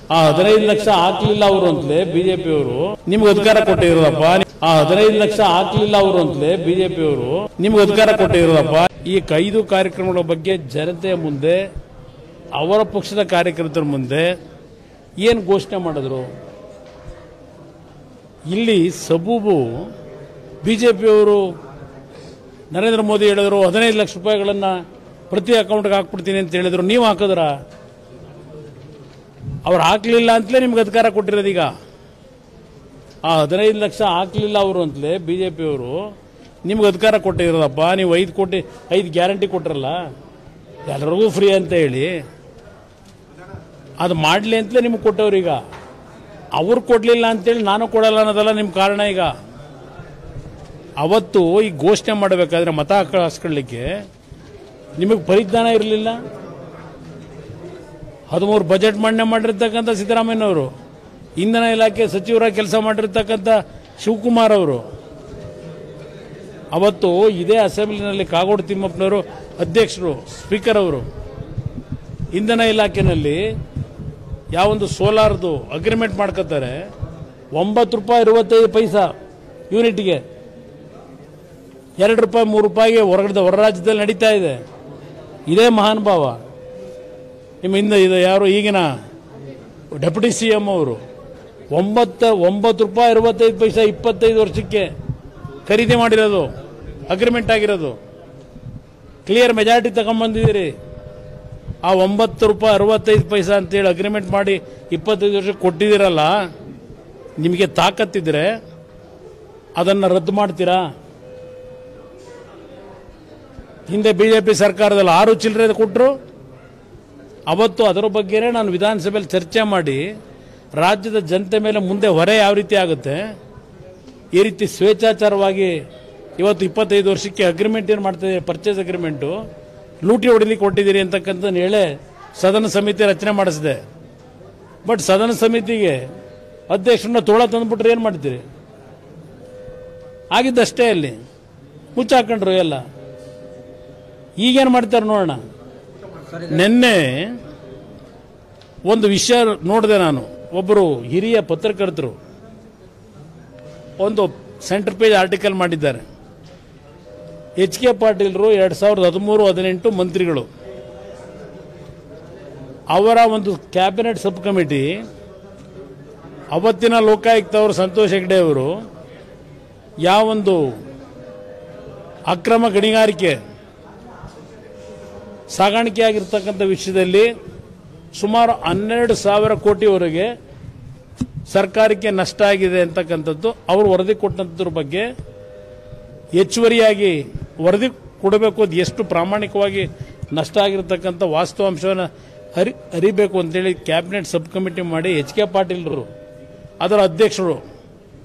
ಆ ಹದಿನೈದು ಲಕ್ಷ ಹಾಕ್ಲಿಲ್ಲ ಅವರು ಅಂತಲೇ ಬಿಜೆಪಿ ಅವರು ನಿಮ್ಗೆ ಅಧಿಕಾರ ಕೊಟ್ಟಿರೋದಪ್ಪ ಆ ಹದಿನೈದು ಲಕ್ಷ ಹಾಕ್ಲಿಲ್ಲ ಅವರು ಅಂತಲೇ ಬಿಜೆಪಿ ಅವರು ನಿಮ್ಗೆ ಅಧಿಕಾರ ಕೊಟ್ಟಿರೋದಪ್ಪ ಈ ಐದು ಕಾರ್ಯಕ್ರಮಗಳ ಬಗ್ಗೆ ಜನತೆಯ ಮುಂದೆ ಅವರ ಪಕ್ಷದ ಕಾರ್ಯಕರ್ತರ ಮುಂದೆ ಏನು ಘೋಷಣೆ ಮಾಡಿದ್ರು ಇಲ್ಲಿ ಸಬೂಬು ಬಿಜೆಪಿಯವರು ನರೇಂದ್ರ ಮೋದಿ ಹೇಳಿದ್ರು ಹದಿನೈದು ಲಕ್ಷ ರೂಪಾಯಿಗಳನ್ನು ಪ್ರತಿ ಅಕೌಂಟ್ಗೆ ಹಾಕ್ಬಿಡ್ತೀನಿ ಅಂತ ಹೇಳಿದ್ರು ನೀವು ಹಾಕಿದ್ರ ಅವ್ರು ಹಾಕ್ಲಿಲ್ಲ ಅಂತಲೇ ನಿಮ್ಗೆ ಅಧಿಕಾರ ಕೊಟ್ಟಿರೋದೀಗ ಆ ಹದಿನೈದು ಲಕ್ಷ ಹಾಕ್ಲಿಲ್ಲ ಅವರು ಅಂತಲೇ ಬಿಜೆಪಿಯವರು ನಿಮ್ಗೆ ಅಧಿಕಾರ ಕೊಟ್ಟಿರೋದಪ್ಪ ನೀವು ಐದು ಕೋಟಿ ಐದು ಗ್ಯಾರಂಟಿ ಕೊಟ್ರಲ್ಲ ಎಲ್ಲರಿಗೂ ಫ್ರೀ ಅಂತ ಹೇಳಿ ಅದು ಮಾಡಲಿ ಅಂತಲೇ ನಿಮ್ಗೆ ಕೊಟ್ಟವ್ರೀಗ ಅವ್ರು ಕೊಡಲಿಲ್ಲ ಅಂತೇಳಿ ನಾನು ಕೊಡಲ್ಲ ಅನ್ನೋದಲ್ಲ ನಿಮ್ಮ ಕಾರಣ ಈಗ ಅವತ್ತು ಈ ಘೋಷಣೆ ಮಾಡಬೇಕಾದ್ರೆ ಮತ ಹಾಸ್ಕೊಳ್ಳಿಕ್ಕೆ ನಿಮಗೆ ಪರಿಜ್ಞಾನ ಇರಲಿಲ್ಲ ಹದಿಮೂರು ಬಜೆಟ್ ಮಂಡನೆ ಮಾಡಿರ್ತಕ್ಕಂಥ ಸಿದ್ದರಾಮಯ್ಯನವರು ಇಂಧನ ಇಲಾಖೆ ಸಚಿವರಾಗಿ ಕೆಲಸ ಮಾಡಿರ್ತಕ್ಕಂಥ ಶಿವಕುಮಾರ್ ಅವರು ಅವತ್ತು ಇದೇ ಅಸೆಂಬ್ಲಿನಲ್ಲಿ ಕಾಗೋಡು ತಿಮ್ಮಪ್ಪನವರು ಅಧ್ಯಕ್ಷರು ಸ್ಪೀಕರ್ ಅವರು ಇಂಧನ ಇಲಾಖೆನಲ್ಲಿ ಯಾವೊಂದು ಸೋಲಾರ್ದು ಅಗ್ರಿಮೆಂಟ್ ಮಾಡ್ಕೋತಾರೆ ಒಂಬತ್ತು ರೂಪಾಯಿ ಅರವತ್ತೈದು ಪೈಸಾ ಯೂನಿಟ್ಗೆ ಎರಡು ರೂಪಾಯಿ ಮೂರು ರೂಪಾಯಿಗೆ ಹೊರಗಡೆ ಹೊರ ರಾಜ್ಯದಲ್ಲಿ ನಡೀತಾ ಇದೆ ಇದೇ ಮಹಾನುಭಾವ ನಿಮ್ಮ ಹಿಂದೆ ಇದು ಯಾರು ಈಗಿನ ಡೆಪ್ಯೂಟಿ ಸಿ ಎಂ ಅವರು ಒಂಬತ್ತು ಒಂಬತ್ತು ರೂಪಾಯಿ ಅರವತ್ತೈದು ಪೈಸಾ ಇಪ್ಪತ್ತೈದು ವರ್ಷಕ್ಕೆ ಖರೀದಿ ಮಾಡಿರೋದು ಅಗ್ರಿಮೆಂಟ್ ಆಗಿರೋದು ಕ್ಲಿಯರ್ ಮೆಜಾರಿಟಿ ತಗೊಂಬಂದಿದ್ದೀರಿ ಆ ಒಂಬತ್ತು ರೂಪಾಯಿ ಅರವತ್ತೈದು ಪೈಸಾ ಅಂತೇಳಿ ಅಗ್ರಿಮೆಂಟ್ ಮಾಡಿ ಇಪ್ಪತ್ತೈದು ವರ್ಷಕ್ಕೆ ಕೊಟ್ಟಿದ್ದೀರಲ್ಲ ನಿಮಗೆ ತಾಕತ್ತಿದ್ರೆ ಅದನ್ನು ರದ್ದು ಮಾಡ್ತೀರಾ ಹಿಂದೆ ಬಿಜೆಪಿ ಸರ್ಕಾರದಲ್ಲಿ ಆರು ಚಿಲ್ಲರೆ ಕೊಟ್ಟರು ಅವತ್ತು ಅದರ ಬಗ್ಗೆನೇ ನಾನು ವಿಧಾನಸಭೆಯಲ್ಲಿ ಚರ್ಚೆ ಮಾಡಿ ರಾಜ್ಯದ ಜನತೆ ಮೇಲೆ ಮುಂದೆ ಹೊರೆ ಯಾವ ರೀತಿ ಆಗುತ್ತೆ ಈ ರೀತಿ ಸ್ವೇಚ್ಛಾಚಾರವಾಗಿ ಇವತ್ತು ಇಪ್ಪತ್ತೈದು ವರ್ಷಕ್ಕೆ ಅಗ್ರಿಮೆಂಟ್ ಏನು ಮಾಡ್ತಿದೆ ಪರ್ಚೇಸ್ ಅಗ್ರಿಮೆಂಟು ಲೂಟಿ ಹೊಡಿಲಿಕ್ಕೆ ಕೊಟ್ಟಿದ್ದೀರಿ ಅಂತಕ್ಕಂಥದ್ದು ಹೇಳೇ ಸದನ ಸಮಿತಿ ರಚನೆ ಮಾಡಿಸಿದೆ ಬಟ್ ಸದನ ಸಮಿತಿಗೆ ಅಧ್ಯಕ್ಷರನ್ನ ತೋಳ ತಂದ್ಬಿಟ್ರೆ ಏನು ಮಾಡ್ತೀರಿ ಆಗಿದ್ದಷ್ಟೇ ಅಲ್ಲಿ ಮುಚ್ಚಾಕೊಂಡ್ರು ಎಲ್ಲ ಈಗೇನು ಮಾಡ್ತಾರೆ ನೋಡೋಣ ನಿನ್ನೆ ಒಂದು ವಿಷಯ ನೋಡಿದೆ ನಾನು ಒಬ್ಬರು ಹಿರಿಯ ಪತ್ರಕರ್ತರು ಒಂದು ಸೆಂಟರ್ ಪೇಜ್ ಆರ್ಟಿಕಲ್ ಮಾಡಿದ್ದಾರೆ ಎಚ್ ಕೆ ಪಾಟೀಲ್ರು ಎರಡು ಸಾವಿರದ ಹದಿಮೂರು ಹದಿನೆಂಟು ಮಂತ್ರಿಗಳು ಅವರ ಒಂದು ಕ್ಯಾಬಿನೆಟ್ ಸಬ್ ಕಮಿಟಿ ಅವತ್ತಿನ ಲೋಕಾಯುಕ್ತ ಅವರು ಸಂತೋಷ್ ಹೆಗ್ಡೆ ಅವರು ಯಾವೊಂದು ಅಕ್ರಮ ಗಣಿಗಾರಿಕೆ ಸಾಗಾಣಿಕೆ ಆಗಿರ್ತಕ್ಕಂಥ ವಿಷಯದಲ್ಲಿ ಸುಮಾರು ಹನ್ನೆರಡು ಸಾವಿರ ಕೋಟಿವರೆಗೆ ಸರ್ಕಾರಕ್ಕೆ ನಷ್ಟ ಆಗಿದೆ ಅಂತಕ್ಕಂಥದ್ದು ಅವರು ವರದಿ ಕೊಟ್ಟಂಥದ್ರ ಬಗ್ಗೆ ಹೆಚ್ಚುವರಿಯಾಗಿ ವರದಿ ಕೊಡಬೇಕು ಅದು ಎಷ್ಟು ಪ್ರಾಮಾಣಿಕವಾಗಿ ನಷ್ಟ ಆಗಿರತಕ್ಕಂಥ ವಾಸ್ತವಾಂಶವನ್ನು ಹರಿ ಅರಿಬೇಕು ಅಂತೇಳಿ ಕ್ಯಾಬಿನೆಟ್ ಸಬ್ ಕಮಿಟಿ ಮಾಡಿ ಎಚ್ ಕೆ ಪಾಟೀಲ್ರು ಅದರ ಅಧ್ಯಕ್ಷರು